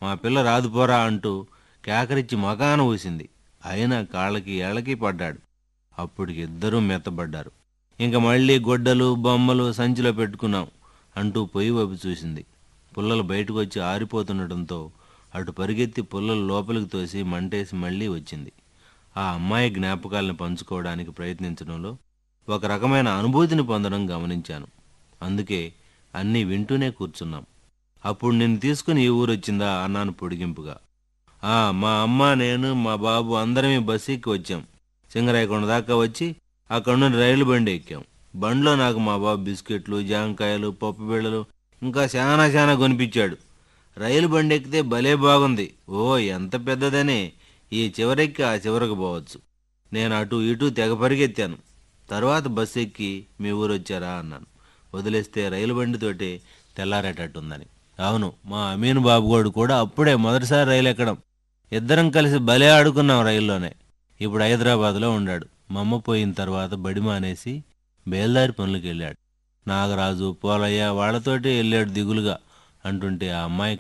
మా పిల్ల రాదుపోరా అంటూ కేకరిచ్చి మకాన ఊసింది అయినా కాళ్ళకి ఏళ్ళకి పడ్డాడు అప్పటికి ఇద్దరూ మెత్తబడ్డారు ఇంక మళ్ళీ గొడ్డలు బొమ్మలు సంచిలో పెట్టుకున్నాం అంటూ పొయ్యి వైపు చూసింది పుల్లలు బయటకు వచ్చి ఆరిపోతుండటంతో అటు పరిగెత్తి పుల్లలు లోపలికి తోసి మంటేసి మళ్ళీ వచ్చింది ఆ అమ్మాయి జ్ఞాపకాలను పంచుకోవడానికి ప్రయత్నించడంలో ఒక రకమైన అనుభూతిని పొందడం గమనించాను అందుకే అన్నీ వింటూనే కూర్చున్నాం అప్పుడు నిన్ను తీసుకుని ఈ ఊరు వచ్చిందా అన్నాను పొడిగింపుగా ఆ మా అమ్మ నేను మా బాబు అందరమే బస్సు ఎక్కి వచ్చాం సింగరాయకొండ దాకా వచ్చి అక్కడ నుండి రైలు బండి ఎక్కాం బండిలో నాకు మా బాబు బిస్కెట్లు జాంకాయలు పప్పు బిళ్ళలు ఇంకా చాలా చాలా కొనిపించాడు రైలు బండి ఎక్కితే భలే బాగుంది ఓ ఎంత పెద్దదనే ఈ చివరెక్కి ఆ చివరకు పోవచ్చు నేను అటు ఇటు తెగ పరిగెత్తాను తర్వాత బస్సు ఎక్కి మీ ఊరు వచ్చారా అన్నాను వదిలేస్తే రైలు బండితోటి తెల్లారేటట్టుందని అవును మా అమీన్ బాబు గోడు కూడా అప్పుడే మొదటిసారి రైలు ఎక్కడం ఇద్దరం కలిసి భలే ఆడుకున్నాం రైల్లోనే ఇప్పుడు హైదరాబాద్లో ఉన్నాడు మా అమ్మ పోయిన తర్వాత బడి మానేసి బేల్దారి పనులకు వెళ్ళాడు నాగరాజు పోలయ్య వాళ్ళతోటి వెళ్ళాడు దిగులుగా అంటుంటే ఆ అమ్మాయి